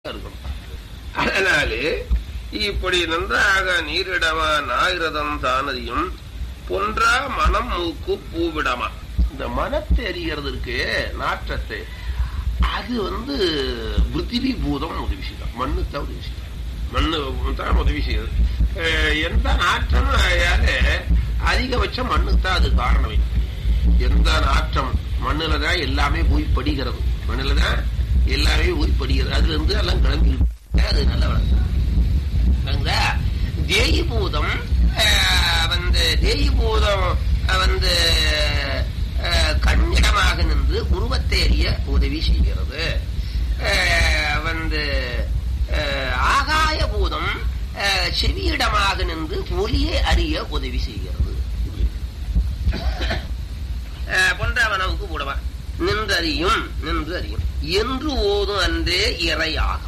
இருக்கணும் அதனாலே இப்படி நன்றாக நீரிடமா நாயிரதம் தானதியும் பொன்றா மனம் மூக்கு பூவிடமா இந்த மனத்தை அறிகிறதுக்கு நாற்றத்தை அது வந்து பிருத்திவி பூதம் உதவி செய்யும் மண்ணு தான் உதவி செய்யும் மண்ணு தான் உதவி செய்யுது அஹ் எந்த நாற்றம் யாரு அதிகபட்சம் மண்ணுக்கு தான் அது காரணமே எந்த நாற்றம் மண்ணுல தான் எல்லாமே போய் படிக்கிறது மண்ணுல தான் எல்லாமே போய் படிக்கிறது அதுல இருந்து எல்லாம் கிளம்பி அது நல்ல வளர்ச்சி தேயி பூதம் அஹ், வந்து தேயி பூதம் அஹ், வந்து அஹ், கண்ணிடமாக நின்று உருவத்தை அறிய உதவி செய்கிறது அஹ், வந்து அஹ், ஆகாய பூதம் அஹ், செவியிடமாக நின்று ஒலியை அறிய உதவி செய்கிறது அஹ், பொன்றாவனவுக்கு போடவா நின்றறியும் நின்று அறியும் என்று ஓதும் அன்றே இறையாகும்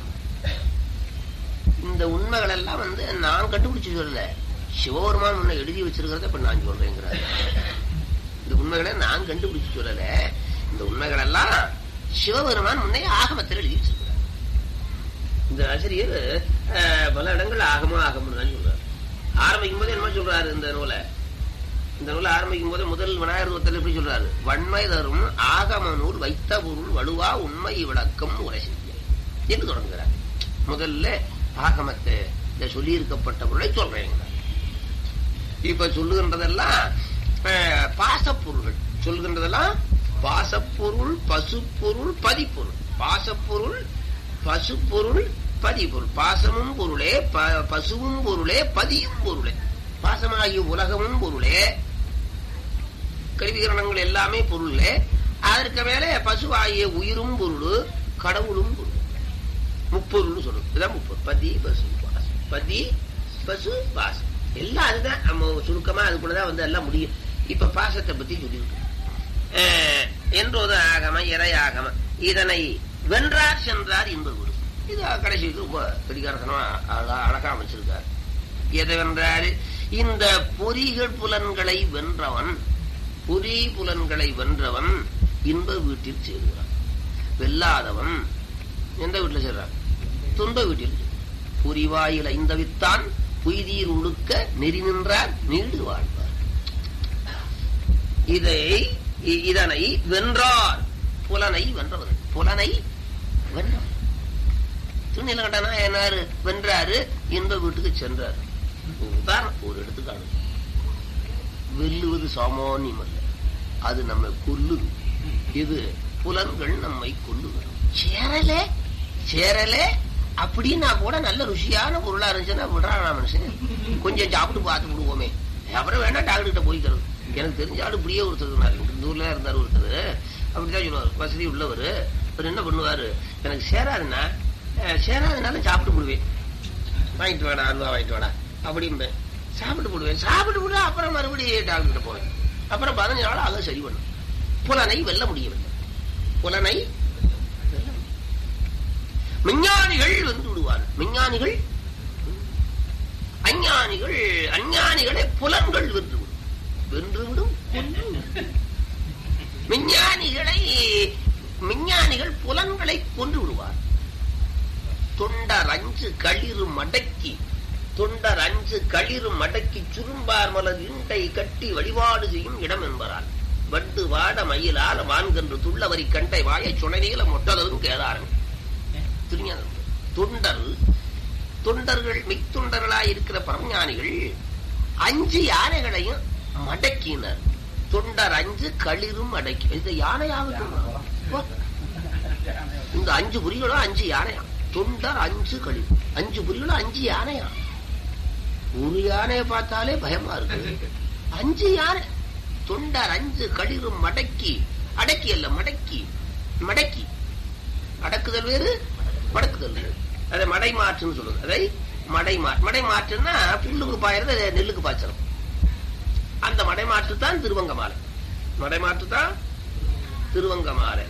இந்த உண்மைகள் எல்லாம் வந்து நான் கண்டுபிடிச்சு சொல்லல சிவபெருமான் முன்ன எழுதி வச்சிருக்கிறத இப்ப நான் சொல்றேங்கிறார் இந்த உண்மைகளை நான் கண்டுபிடிச்சு சொல்லல இந்த உண்மைகள் எல்லாம் சிவபெருமான் முன்னே ஆகமத்தில் எழுதி வச்சிருக்கிறார் இந்த ஆசிரியர் அஹ், பல இடங்கள் ஆகமும் ஆகமும் தான் சொல்றாரு ஆரம்பிக்கும் போது என்ன சொல்றாரு இந்த நூலை இந்த நூலை ஆரம்பிக்கும் போது முதல் விநாயகர் தூரத்தில் எப்படி சொல்றாரு வன்மை தரும் ஆகம நூல் வைத்த பொருள் வலுவா உண்மை விளக்கம் உரை செய்ய என்று தொடங்குகிறார் முதல்ல ஆகமத்தை இந்த சொல்லியிருக்கப்பட்ட பொருளை சொல்றேங்க இப்ப சொல்லுகின்றதெல்லாம் அஹ், பாசப்பொருள்கள் சொல்லுகின்றதெல்லாம் பாசப்பொருள் பசுப்பொருள் பதிப்பொருள் பாசப்பொருள் பசுப்பொருள் பதிப்பொருள் பாசமும் பொருளே ப- பசுவும் பொருளே பதியும் பொருளே பாசமாகிய உலகமும் பொருளே கருவிகரணங்கள் எல்லாமே பொருளே அதற்கு மேலே பசுவாகிய உயிரும் பொருள் கடவுளும் பொருள் முப்பொருள் சொல்லணும் இதுதான் முப்பொருள் பதி பசு பாசம் பதி பசு பாசம் எல்லாம் அதுதான் நம்ம சுருக்கமா அதுக்குள்ளதான் வந்து எல்லாம் முடியும் இப்ப பாசத்தை பத்தி சொல்லியிருக்கோம் அஹ், என்றோது ஆகம இறை ஆகம இதனை வென்றார் சென்றார் என்பது ஒரு இது கடைசிக்கு ரொம்ப பெரிகாரத்தனமா அழகா அழகா அமைச்சிருக்கார் எதை வென்றாரு இந்த பொறிகள் புலன்களை வென்றவன் பொறி புலன்களை வென்றவன் இன்ப வீட்டில் சேருகிறான் வெல்லாதவன் எந்த வீட்டில் சேர்றான் துன்ப வீட்டில் புரிவாயில் ஐந்தவித்தான் பொய்தீர் உடுக்க நெறி நின்றார் நீடு வாழ்வார் இதை இ- இதனை வென்றார் புலனை வென்றவர் புலனை வென்றவர் திருநீலகண்டனா என்னாரு வென்றாரு இன்ப வீட்டுக்கு சென்றார் உதாரணம் ஒரு எடுத்துக்காடு வெல்லுவது சாமானியம் அல்ல அது நம்மை கொல்லுது இது புலன்கள் நம்மை கொல்லுகிறது சேரலே சேரலே அப்படின்னா கூட நல்ல ருசியான பொருளா இருந்துச்சுன்னா விடுறானா மனுஷன் கொஞ்சம் சாப்பிட்டு பார்த்து விடுவோமே அப்புறம் வேணா டாக்டர் கிட்ட போய்க்கிறது எனக்கு தெரிஞ்ச ஆளு இப்படியே ஒருத்தர் இருந்தாரு. இந்த ஊர்ல இருந்தாரு ஒருத்தர் அப்படிதான் சொல்லுவார் வசதி உள்ளவர் அவர் என்ன பண்ணுவாரு எனக்கு சேராதுன்னா அஹ், சேராதுனாலும் சாப்பிட்டு விடுவேன் வாங்கிட்டு வாடா அல்வா வாங்கிட்டு வாடா அப்படிம்பேன் சாப்பிட்டு போடுவேன் சாப்பிட்டு போட அப்புறம் மறுபடியும் டாக்டர் கிட்ட போவேன் அப்புறம் பதினஞ்சு நாள் அதை சரி பண்ணும் புலனை வெல்ல முடியவில்லை புலனை வெல்ல முடியவில்லை. விஞ்ஞானிகள் வென்று விடுவார்கள் விஞ்ஞானிகள் அஞ்ஞானிகள் அஞ்ஞானிகளை புலன்கள் வென்று விடும் வென்று விடும் கொன்று விடும். விஞ்ஞானிகளை விஞ்ஞானிகள் புலன்களை கொன்று விடுவார் தொண்டர் அஞ்சு களிறு மடக்கி தொண்டர் அஞ்சு களிறு மடக்கி சுரும்பார் மலர் இண்டை கட்டி வழிபாடு செய்யும் இடம் என்பாரால் வண்டு வாட மயிலால் வான்கன்று துள்ளவரி கண்டை வாயை சுனைநீல மொட்டலரும் கேதாரன் திருஞானம் தொண்டர் தொண்டர்கள் மிக்தொண்டர்களாய் இருக்கிற பரஞானிகள் அஞ்சு யானைகளையும் மடக்கினர் தொண்டர் அஞ்சு களிரும் அடக்கி இது யானையாகட்டும் வா. இந்த அஞ்சு புரிகளும் அஞ்சு யானையா தொண்டர் அஞ்சு களி அஞ்சு புரிகளும் அஞ்சு யானையா ஒரு யானையை பார்த்தாலே பயமா இருக்கு அஞ்சு யானை தொண்டர் அஞ்சு களிரும் மடக்கி அடக்கி அல்ல மடக்கி மடக்கி அடக்குதல் வேறு மடக்குதல் வேறு அதை மடை மாற்றுன்னு சொல்லுது அதை மடை மாற்று மடை மாற்றுன்னா புல்லுக்கு பாயறது அது நெல்லுக்கு பாய்ச்சணும் அந்த மடை மாற்று தான் திருவங்க மாலை மடை மாற்று தான் திருவங்க மாலை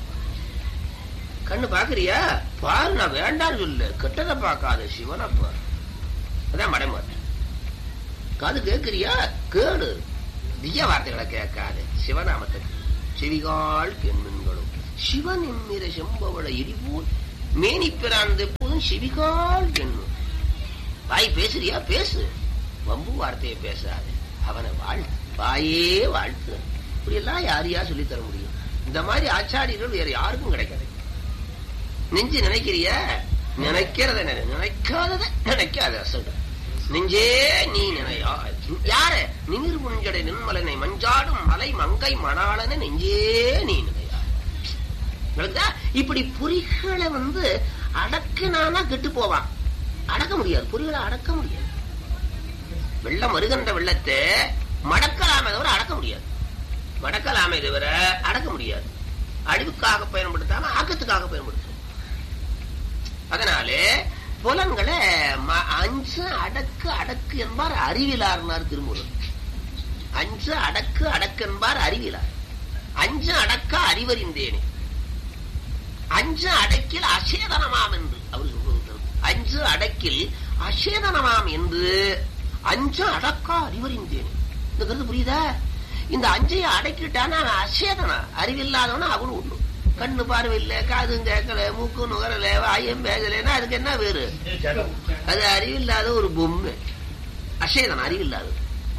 கண்ணு பாக்குறியா பாரு நான் வேண்டாம்னு சொல்லு கெட்டதை பார்க்காத சிவனை பாரு அதான் மடை மாற்று காது கேட்கிறியா கேடு திவ்ய வார்த்தைகளை கேட்காது சிவநாமத்தை செவிகால் பெண்மண்களும் சிவன் என்கிற செம்பவள எரிபோல் மேனி பிராந்த எப்போதும் செவிகால் என்னும் வாய் பேசுறியா பேசு வம்பு வார்த்தையை பேசாது அவனை வாழ்த்து வாயே வாழ்த்து இப்படி எல்லாம் யார் யார் சொல்லித் தர முடியும் இந்த மாதிரி ஆச்சாரியர்கள் வேற யாருக்கும் கிடைக்காது நெஞ்சு நினைக்கிறிய நினைக்கிறத நினை நினைக்காதத நினைக்காத சொல்ற நெஞ்சே நீ நினையா யார நிமிர் முஞ்சடை நின்மலனை மஞ்சாடும் மலை மங்கை மணாளன நெஞ்சே நீ நினையா விளங்குதா? இப்படி பொறிகளை வந்து அடக்குனானா கெட்டு போவான் அடக்க முடியாது பொறிகளை அடக்க முடியாது வெள்ளம் வருகின்ற வெள்ளத்தை மடக்கலாமே தவிர அடக்க முடியாது மடக்கலாமே தவிர அடக்க முடியாது அழிவுக்காக பயன்படுத்தாம ஆக்கத்துக்காக பயன்படுத்தும் அதனாலே புலன்களை ம- அஞ்சு அடக்கு அடக்கு என்பார் அறிவிலார்னார் திருமூலர் அஞ்சு அடக்கு அடக்கு என்பார் அறிவிலார் அஞ்சு அடக்க அறிவறிந்தேனே அஞ்சு அடக்கில் அசேதனமாம் என்று அவர் சொல்வது அஞ்சு அடக்கில் அசேதனமாம் என்று அஞ்சு அடக்கா அறிவறிந்தேனே இந்த கருத்து புரியுதா இந்த அஞ்சைய அடக்கிட்டானா அவன் அசேதனா அறிவில்லாதவனா அவனு ஒண்ணு கண்ணு பார்வை இல்ல காது கேட்கல மூக்கு நுகரல வாயம் பேசலைன்னா அதுக்கு என்ன வேறு அது அறிவில்லாத ஒரு பொம்மை அசேதனம் அறிவில்லாதது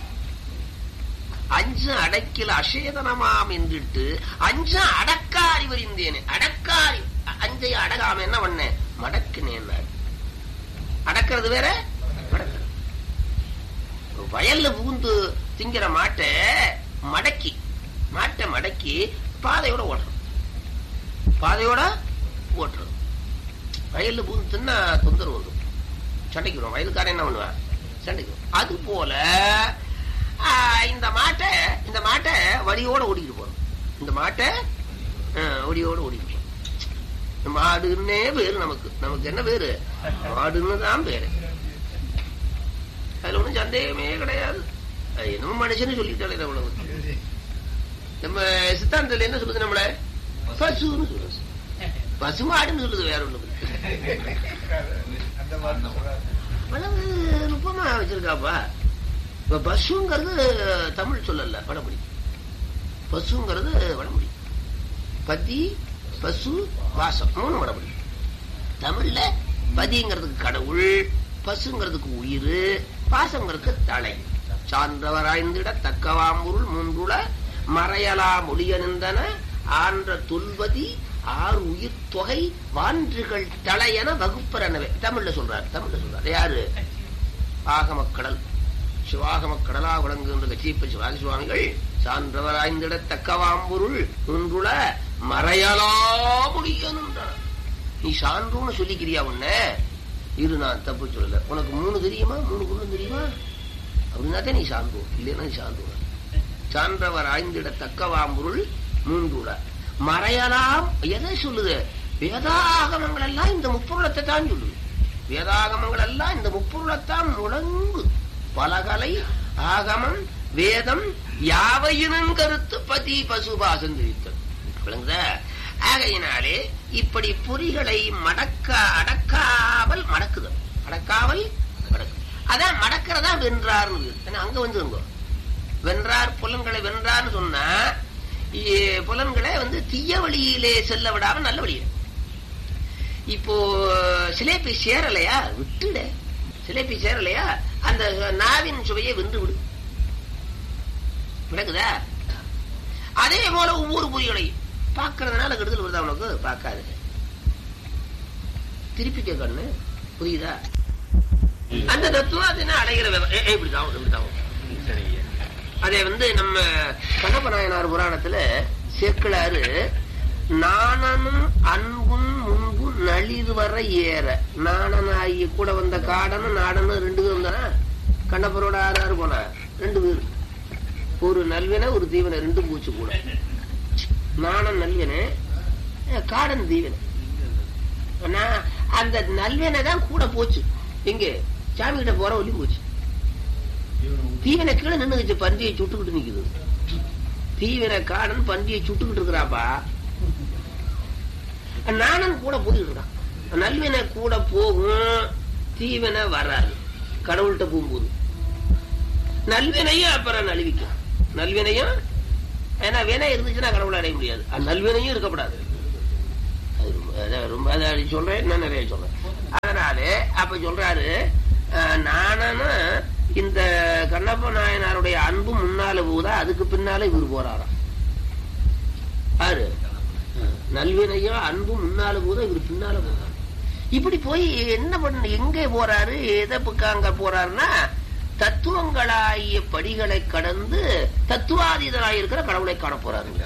அஞ்சு அடக்கில் அசேதனமாம் என்றிட்டு அஞ்சு அடக்கா அறிவறிந்தேனே அடக்கா அறி- அஞ்சை அடகாம என்ன பண்ண மடக்குனேன் அடக்கிறது வேற மடக்கிறது வயல்ல புகுந்து திங்கிற மாட்டை மடக்கி மாட்டை மடக்கி பாதையோட ஓட்டுறோம் பாதையோட ஓட்டுறது வயல்ல புகுந்து தின்னா தொந்தரவு வரும் சண்டைக்கு வரும் வயலுக்காரன் என்ன பண்ணுவான் சண்டைக்கு வரும். அது போல ஆ, இந்த மாட்டை இந்த மாட்டை வழியோட ஓடிக்கிட்டு போறோம் இந்த மாட்டை ஆ, வழியோட ஓடிக்கிட்டு போறோம் மாடுன்னே பேரு நமக்கு நமக்கு என்ன பேரு மாடுன்னு தான் பேரு அதுல ஒண்ணும் சந்தேகமே கிடையாது அது என்னமோ மனுஷன்னு சொல்லிட்டாலே அவ்வளவு நம்ம சித்தாந்தத்துல என்ன சொல்லுது நம்மள பசுன்னு சொல்லுது பசு மாடுன்னு சொல்லுது வேற ஒண்ணு அவ்வளவு நுட்பமா வச்சிருக்காப்பா இப்ப பசுங்கிறது தமிழ் சொல்லல வடமொழி பசுங்கிறது வடமொழி பதி பசு வாசம் மூணு வடமொழி தமிழ்ல பதிங்கிறதுக்கு கடவுள் பசுங்கிறதுக்கு உயிர் பாசங்கிறதுக்கு தலை சான்றவராய்ந்திட தக்கவாம்பொருள் மூன்றுள மறையலா மொழியனிந்தன ஆன்ற தொல்வதி ஆறு உயிர் தொகை வான்றுகள் தலையென வகுப்பரனவே தமிழ்ல சொல்றார் தமிழ்ல சொல்றார் யாரு ஆகமக்கடல் சிவாகமக்கடலா விளங்குகின்ற கட்சிப்ப சிவாஜி சுவாமிகள் சான்றவராய்ந்திட தக்கவாம்பொருள் மூன்றுள மறையலா மொழியனின்றார் நீ சான்றோன்னு சொல்லிக்கிறியா உன்ன இரு நான் தப்பு சொல்லல உனக்கு மூணு தெரியுமா மூணு குருளும் தெரியுமா அப்படின்னா தான் நீ சான்றோம் இல்லைன்னா நீ சான்றோம் சான்றவர் ஆய்ந்திட தக்கவாம்பொருள் மூன்றுட மறையலாம் எதை சொல்லுது வேதாகமங்கள் எல்லாம் இந்த முப்பொருளத்தை தான் சொல்லுது வேதாகமங்கள் எல்லாம் இந்த முப்பொருளைத்தான் முழங்கு பலகலை ஆகமம் வேதம் யாவையினும் கருத்து பதி பசுபாசம் தெரிவித்தல் விளங்குதா ஆகையினாலே இப்படி பொறிகளை மடக்க அடக்காமல் மடக்குதல் அடக்காமல் மடக்கு அதான் மடக்கிறதா வென்றார்னு ஏன்னா அங்க வந்துருங்க வென்றார் புலன்களை வென்றார்னு சொன்னா இ- புலன்களை வந்து தீய வழியிலே செல்ல விடாம நல்ல வழியில இப்போ சிலேபி சேரலையா விட்டுட சிலேபி சேரலையா அந்த நாவின் சுவையை வென்று விடு விளக்குதா அதே போல ஒவ்வொரு பொறிகளையும் பார்க்கறதுனால கெடுதல் வருதா உனக்கு பார்க்காது திருப்பிக்க கண்ணு புரியுதா அந்த தத்துவம் அது என்ன அடைகிற விவ- ஏ, ஏ, இப்படிதான் இப்படிதான் அதே வந்து நம்ம கண்ணப்ப நாயனார் புராணத்துல சேக்கிழாரு நாணனும் அன்பும் முன்பு நளிர் வர ஏற நாணனாகி கூட வந்த காடனும் நாடனும் ரெண்டு பேரும் தானே கண்ணப்பரோட ஆறு ஆறு போனா ரெண்டு பேர் ஒரு நல்வினை ஒரு தீவனை ரெண்டும் பூச்சு கூட நாணன் நல்வினை அஹ் காடன் தீவனை நான் அந்த நல்வினை தான் கூட போச்சு எங்க சாமி கிட்ட போற ஒளி போச்சு தீவனை கீழே நின்னுச்சு பன்றியை சுட்டுக்கிட்டு நிக்குது தீவனை காடன் பன்றியை சுட்டுக்கிட்டு இருக்கிறாப்பா நாணன் கூட போயிட்டு இருக்கான் நல்வினை கூட போகும் தீவனை வராது கடவுள்கிட்ட போகும்போது நல்வினையும் அப்புறம் நழுவிக்கும் நல்வினையும் ஏன்னா வினை இருந்துச்சுன்னா கடவுளை அடைய முடியாது அது நல்வினையும் இருக்கப்படாது அது ரொம்ப- அதான் ரொம்ப அதை அப்படி சொல்றேன் இன்னும் நிறைய சொல்றேன் அதனால அப்ப சொல்றாரு அஹ், நானன்னு இந்த கண்ணப்ப நாயனாருடைய அன்பு முன்னால போகுதா அதுக்கு பின்னால இவர் போறாராம் யாரு நல்வினையும் அன்பு முன்னால போகுதா இவர் பின்னால போறாரு இப்படி போய் என்ன பண்ண எங்கே போறாரு எதை பக்கம் அங்க போறாருன்னா தத்துவங்களாகிய படிகளை கடந்து தத்துவாதீதனாய் இருக்கிற கடவுளை காண போறாருங்க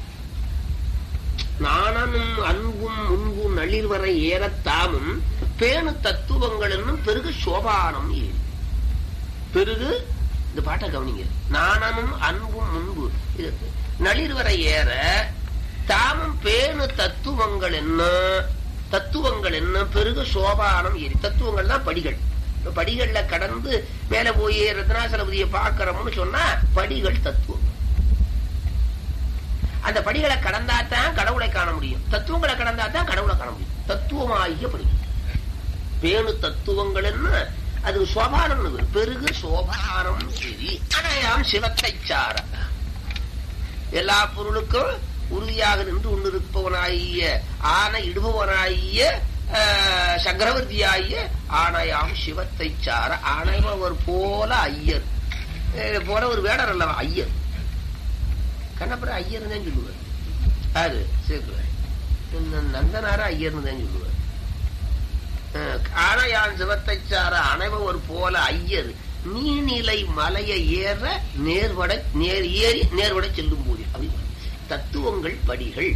நாணனும் அன்பும் முன்பும் நளிர்வரை ஏறத்தாமும் பேணு தத்துவங்கள் என்னும் பெருகு சோபானம் ஏறி பெருகு இந்த பாட்டை கவனிங்க நாணனும் அன்பும் முன்பு இது நளிர்வரை ஏற தாமும் பேணு தத்துவங்கள் என்ன தத்துவங்கள் என்ன பெருகு சோபானம் ஏறி தத்துவங்கள் தான் படிகள் இப்ப படிகள்ல கடந்து மேல போய் ரத்னாசலபதியை பார்க்கிறோம்னு சொன்னா படிகள் தத்துவம் அந்த படிகளை கடந்தாதான் கடவுளை காண முடியும் தத்துவங்களை கடந்தாதான் கடவுளை காண முடியும் தத்துவமாகிய படி பேணு தத்துவங்கள் என்ன அது சோபானம் பெருகு சோபானம் சரி அனையாம் சிவத்தை சார எல்லா பொருளுக்கும் உறுதியாக நின்று கொண்டிருப்பவனாகிய ஆன இடுபவனாகிய ஆஹ், சக்கரவர்த்தியாகிய ஆணையாம் சிவத்தை சார ஆணையவர் போல ஐயர் அஹ், போல ஒரு வேடர் அல்லவா ஐயர் கண்ணப்புற ஐயர்னு தான் சொல்லுவார் அது சேர்க்குவார் நந்தனார ஐயர்னு தான் சொல்லுவார் அஹ், ஆணையான் சிவத்தை சார அனைவர் போல ஐயர் நீர்நிலை மலையை ஏற நேர்வட நேர் ஏறி நேர்வட செல்லும் போது அப்படி தத்துவங்கள் படிகள்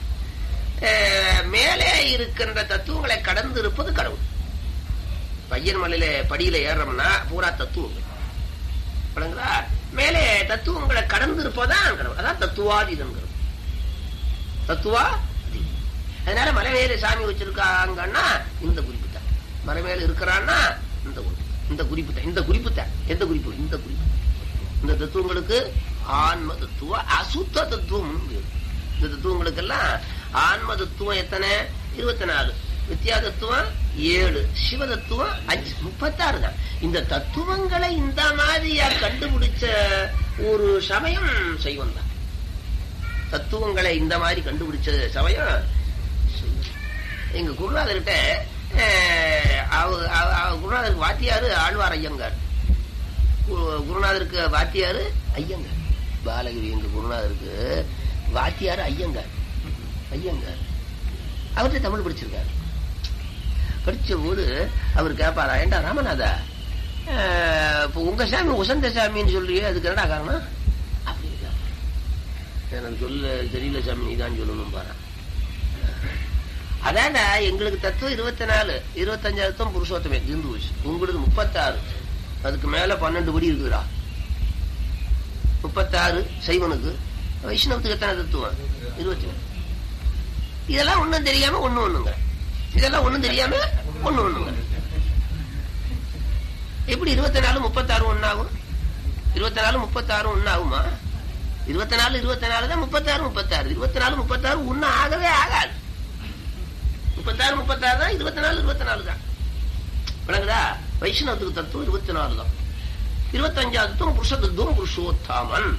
அஹ், மேலே இருக்கின்ற தத்துவங்களை கடந்து இருப்பது கடவுள் பையன் மலையில படியில ஏறோம்னா பூரா தத்துவங்கள் விளங்குதா மேலே தத்துவங்களை கடந்து இருப்பதான் கடவுள் அதான் தத்துவாதீதங்கிறது தத்துவா அதனால மலை மேல சாமி வச்சிருக்காங்கன்னா இந்த குறிப்பு தான் மலை மேல இருக்கிறான்னா இந்த குறிப்பு இந்த குறிப்பு தான் இந்த குறிப்பு தான் எந்த குறிப்பு இந்த குறிப்பு இந்த தத்துவங்களுக்கு ஆன்ம தத்துவம் அசுத்த தத்துவம் இந்த தத்துவங்களுக்கெல்லாம் ஆன்ம தத்துவம் எத்தனை இருபத்தி நாலு வித்யா தத்துவம் ஏழு சிவ தத்துவம் அஞ்சு முப்பத்தாறு தான் இந்த தத்துவங்களை இந்த மாதிரியா கண்டுபிடிச்ச ஒரு சமயம் செய்வம் தான் தத்துவங்களை இந்த மாதிரி கண்டுபிடிச்ச சமயம் சைவம். எங்க குருநாதர்கிட்ட அஹ், அவ- அவ- அவ குருநாதருக்கு வாத்தியாரு ஆழ்வார் ஐயங்கார் கு- குருநாதருக்கு வாத்தியாரு ஐயங்கார் பாலகிரி எங்க குருநாதருக்கு வாத்தியாரு ஐயங்கார் ஐயங்கார் அவர்கிட்ட தமிழ் படிச்சிருக்காரு படிச்ச போது அவர் கேட்பாரா ஏண்டா ராமநாதா அஹ், இப்ப உங்க சாமி உசந்த சாமின்னு சொல்றியே அதுக்கு என்னடா காரணம் அப்படின்னு கேட்பாரு. எனக்கு சொல்ல தெரியல சாமி நீதான் சொல்லணும் பாரு அதான்டா எங்களுக்கு தத்துவம் இருபத்தி நாலு இருபத்தஞ்சு தத்துவம் புருஷோத்தமே இருந்து போச்சு உங்களுக்கு முப்பத்தாறு அதுக்கு மேல பன்னெண்டு படி இருக்குதுடா முப்பத்தாறு சைவனுக்கு வைஷ்ணவத்துக்கு எத்தனை தத்துவம் இருபத்தி நாலு இதெல்லாம் ஒண்ணும் தெரியாம ஒண்ணு ஒண்ணுங்க இதெல்லாம் ஒண்ணும் தெரியாம ஒண்ணு ஒண்ணுங்க எப்படி இருபத்தி நாலு முப்பத்தாறு ஒன்னாகும் இருபத்தி நாலு முப்பத்தாறு ஒன்னாகுமா இருபத்தி நாலு இருபத்தி நாலு தான் முப்பத்தாறு முப்பத்தாறு இருபத்தி நாலு முப்பத்தாறு ஒன்னும் ஆகவே ஆகாது முப்பத்தாறு முப்பத்தாறு தான் இருபத்தி நாலு இருபத்தி நாலு தான் விளங்குதா வைஷ்ணவத்துக்கு தத்துவம் இருபத்தி நாலு தான் இருபத்தஞ்சாவது தத்துவம் புருஷ தத்துவம் புருஷோத்தாமன்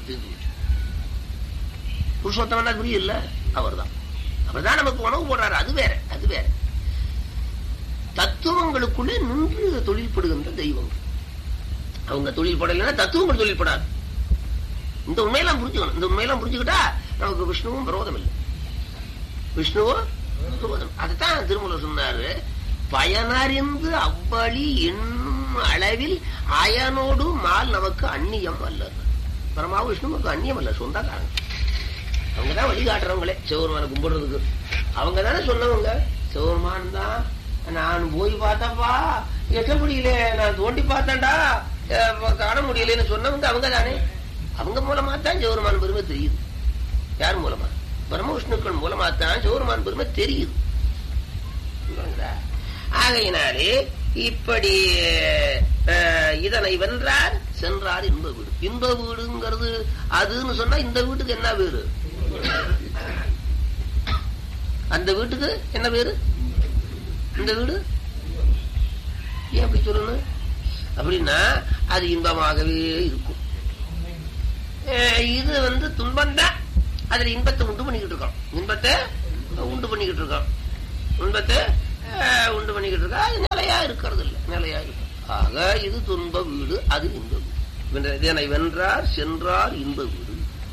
புருஷோத்தமன் புரிய இல்ல அவர் தான் அவர் தான் நமக்கு உணவு போடுறாரு அது வேற அது வேற தத்துவங்களுக்குள்ளே நின்று தொழில்படுகின்ற தெய்வங்கள் அவங்க தொழில் படலைன்னா தத்துவங்கள் தொழில் படாது இந்த உண்மையெல்லாம் புரிஞ்சுக்கணும் இந்த உண்மையெல்லாம் புரிஞ்சுக்கிட்டா நமக்கு விஷ்ணுவும் விரோதம் இல்லை விஷ்ணுவும் விரோதம் அதுதான் திருமூலர் சொன்னாரு பயனறிந்து அவ்வழி என்னும் அளவில் அயனோடு மால் நமக்கு அந்நியம் அல்ல பரமா விஷ்ணுவுக்கு அந்நியம் அல்ல சொந்தக்காரங்க அவங்கதான் வழிகாட்டுறவங்களே சிவருமான கும்பிடுறதுக்கு அவங்க தானே சொன்னவங்க சிவருமான் தான் நான் போய் பார்த்தப்பா எட்ட முடியல நான் தோண்டி பார்த்தேன்டா அஹ் காண முடியலன்னு சொன்னவங்க அவங்க தானே அவங்க மூலமா தான் சிவருமான் பெருமை தெரியுது யார் மூலமா பிரம்ம விஷ்ணுக்கள் மூலமா தான் சிவருமான் பெருமை தெரியுது புரியுதுங்களா? ஆகையினாலே இப்படி அஹ், இதனை வென்றார் சென்றார் இன்ப வீடு இன்ப வீடுங்கிறது அதுன்னு சொன்னா இந்த வீட்டுக்கு என்ன பேரு அந்த வீட்டுக்கு என்ன பேரு இந்த வீடு ஏன் அப்படி சொல்லணும் அப்படின்னா அது இன்பமாகவே இருக்கும் அஹ், இது வந்து துன்பம் தான் அதுல இன்பத்தை உண்டு பண்ணிக்கிட்டு இருக்கோம் இன்பத்தை உண்டு பண்ணிக்கிட்டு இருக்கோம் துன்பத்தை அஹ், உண்டு பண்ணிக்கிட்டு இருக்கா அது நிலையா இருக்கிறது இல்லை நிலையா இருக்கு ஆக இது துன்ப வீடு அது இன்ப வீடு வென்ற- இதனை வென்றார் சென்றார் இன்ப வீடு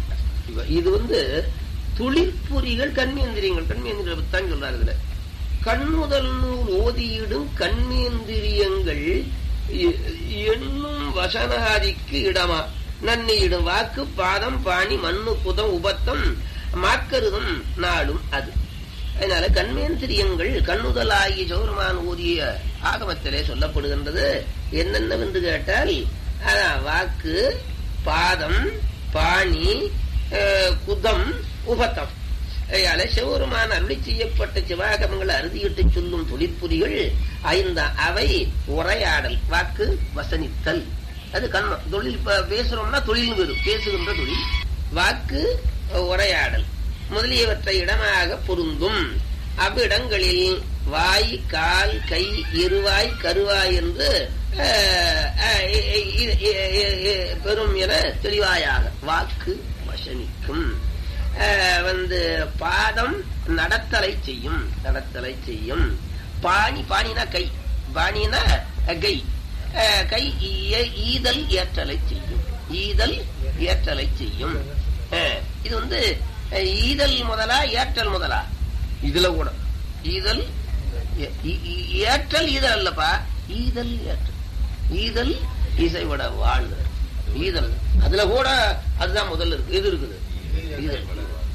இவ- இது வந்து துளிர்பொறிகள் கண்மேந்திரியங்கள் கண்மேந்திரியங்களை பத்தி தான் சொல்றாரு இதுல கண்முதல் நூல் ஓதியிடும் கண்மேந்திரியங்கள் எ- என்னும் வசனாதிக்கு இடமா நன்னியிடும் வாக்கு பாதம் பாணி மண்ணு குதம் உபத்தம் மாக்கருதம் நாடும் அது அதனால கண்மேந்திரியங்கள் கண்ணுதலாகிய சௌரமான் ஊதிய ஆகமத்திலே சொல்லப்படுகின்றது என்னென்னவென்று கேட்டால் அதான் வாக்கு பாதம் பாணி அஹ், குதம் உபத்தம் அதனால சிவருமான அருளி செய்யப்பட்ட சிவாகமங்களை அறுதியிட்டு சொல்லும் தொழிற்புரிகள் ஐந்தா அவை உரையாடல் வாக்கு வசனித்தல் அது கண்மம் தொழில் இப்ப பேசுறோம்னா தொழில் வரும் பேசுகின்ற தொழில் வாக்கு உரையாடல் முதலியவற்றை இடமாக பொருந்தும் அவ்விடங்களில் வாய் கால் கை இருவாய் கருவாய் என்று அஹ், அஹ், இ- இ- இ- இ- இ- பெறும் என தெளிவாயாக வாக்கு வசனிக்கும் அஹ், வந்து பாதம் நடத்தலை செய்யும் நடத்தலை செய்யும் பாணி பாணினா கை பாணினா அஹ், கை அஹ், கை ஈ- ஈதல் ஏற்றலை செய்யும் ஈதல் ஏற்றலை செய்யும் அஹ், இது வந்து அஹ், ஈதல் முதலா ஏற்றல் முதலா இதுல கூட ஈதல் ஏ- ஈ- ஈ- ஏற்றல் ஈதல் அல்லப்பா ஈதல் ஏற்றல் ஈதல் இசைவிட வாழ்வு ஈதல் அதுல கூட அதுதான் முதல்ல இருக்கு இது இருக்குது ஈதல்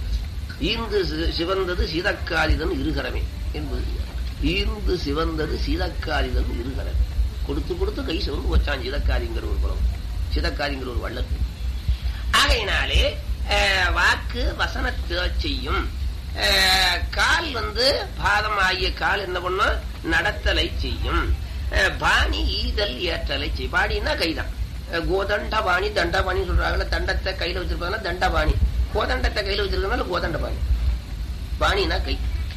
ஈந்து சி- சிவந்தது சீதக்காலிதன் இருகரமே என்பது ஈந்து சிவந்தது சீதக்காலிதன் இருகரமே கொடுத்து கொடுத்து கை சிவந்து வச்சான் சீதக்காரிங்கிற ஒரு குலம் சீதக்காரிங்கிற ஒரு வள்ளல் ஆகையினாலே அஹ், வாக்கு வசனத்தை செய்யும் அஹ், கால் வந்து பாதம் ஆகிய கால் என்ன பண்ணும் நடத்தலை செய்யும் அஹ், பாணி ஈதல் ஏற்றலை செய்யும் பாணின்னா கைதான் அஹ், கோதண்ட பாணி தண்டபாணி சொல்றாங்கல்ல தண்டத்தை கையில வச்சிருப்பாங்கன்னா தண்டபாணி கோதண்டத்தை கையில வச்சிருக்கனால கோதண்ட பாணி பாணினா கை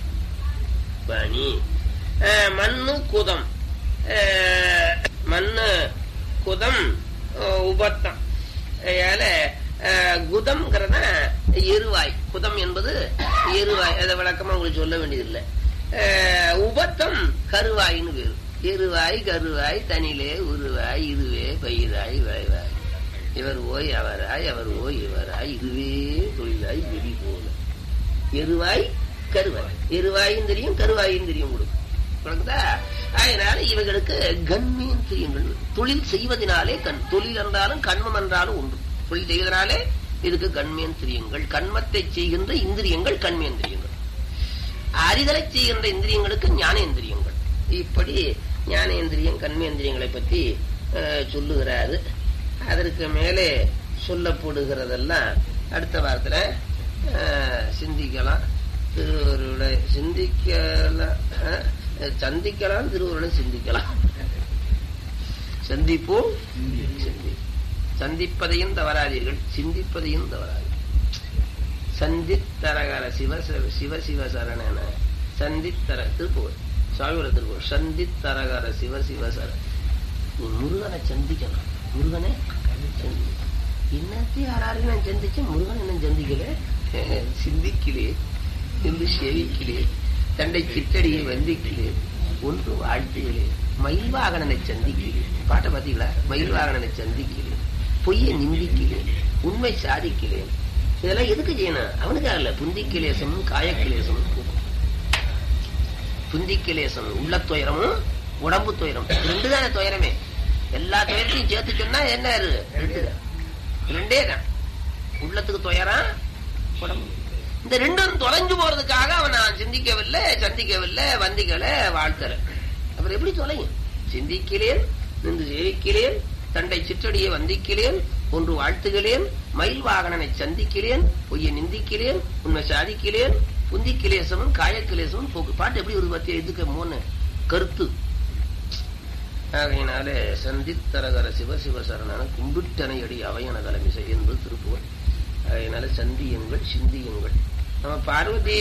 பாணி அஹ், மண்ணு குதம் அஹ், மண்ணு குதம் அஹ், உபத்தம் அதனால அஹ், குதம்ங்கிறத எருவாய் குதம் என்பது எருவாய் அதை விளக்கமா உங்களுக்கு சொல்ல வேண்டியதில்லை அஹ், உபத்தம் கருவாயின்னு பேரு எருவாய் கருவாய் தனிலே உருவாய் இதுவே பயிராய் வாய்வாய் இவர் ஓய் அவராய் அவர் ஓய் இவராய் இதுவே தொழிலாய் வெடி போல எருவாய் கருவாய் எருவாயும் தெரியும் கருவாயும் தெரியும் உங்களுக்கு விளங்குதா அதனால இவர்களுக்கு கண்மேந்திரியங்கள் தொழில் செய்வதனாலே கண் தொழில் என்றாலும் கண்மம் என்றாலும் ஒன்று தொழில் செய்வதனாலே இதுக்கு கண்மேந்திரியங்கள் கண்மத்தை செய்கின்ற இந்திரியங்கள் கண்மேந்திரியங்கள் அறிதலை செய்கின்ற இந்திரியங்களுக்கு ஞானேந்திரியங்கள் இப்படி ஞானேந்திரியம் கண்மேந்திரியங்களை பற்றி அஹ், சொல்லுகிறாரு அதற்கு மேலே சொல்லப்படுகிறதெல்லாம் அடுத்த வாரத்துல அஹ், சிந்திக்கலாம் திருவருளை சிந்திக்கலாம் அஹ், சந்திக்கலாம் திருவருளை சிந்திக்கலாம் சந்திப்போம் சிந்தி சந்திப்பதையும் தவறாதீர்கள் சிந்திப்பதையும் தவறாதீர்கள் சந்தித்தரகர சிவ சிவ சிவ சிவ சரணன சந்தித்தர திருப்புகழ் சுவாமியோட திருப்புகழ் சந்தித்தரகர சிவ சிவ சர நீ முருகனை சந்திக்கணும் முருகனை சந்தி இன்னத்தையும் யாராரையும் நான் சந்திச்சேன் முருகன் என்ன சந்திக்கல சிந்திக்கலே என்று சேவிக்கலே தண்டை சித்தடியை வந்திக்கலே ஒன்று வாழ்த்துகளே மயில்வாகனனை சந்திக்கிறேன் பாட்டை பார்த்தீங்களா மயில்வாகனனை சந்திக்கிறேன் பொய்யை நிந்திக்கிறேன் உண்மை சாதிக்கிறேன் இதெல்லாம் எதுக்கு செய்யணும் அவனுக்காக இல்ல புந்திக்கிலேசமும் காயக்கிலேசமும் போக்கும் புந்திக்கிலேசம் உள்ள துயரமும் உடம்பு துயரம் ரெண்டு தானே துயரமே எல்லா துயரத்தையும் சேர்த்து சொன்னா என்ன இரு? ரெண்டு தான் ரெண்டே தான் உள்ளத்துக்கு துயரம் உடம்பு இந்த ரெண்டும் தொலைஞ்சு போறதுக்காக அவன் நான் சிந்திக்கவில்லை சந்திக்கவில்லை வந்திக்கல வாழ்த்தல அப்புறம் எப்படி தொலையும் சிந்திக்கிறேன் நின்று சேவிக்கிறேன் தண்டை சிற்றடியை வந்திக்கிறேன் ஒன்று வாழ்த்துகிறேன் மயில் வாகனனை சந்திக்கிறேன் பொய்யை நிந்திக்கிறேன் உண்மை சாதிக்கிறேன் புந்திக்கிலேசமும் காயக்கிலேசமும் போக்கு பாட்டு எப்படி ஒரு பத்திய இதுக்கு மூணு கருத்து ஆகையினாலே சந்தித்தரகர சிவ சிவ சரணன கும்பிட்டனையடி அவையன தலைமிசை என்பது திருப்புவன் அதனால சந்தியுங்கள் சிந்தியுங்கள் நம்ம பார்வதி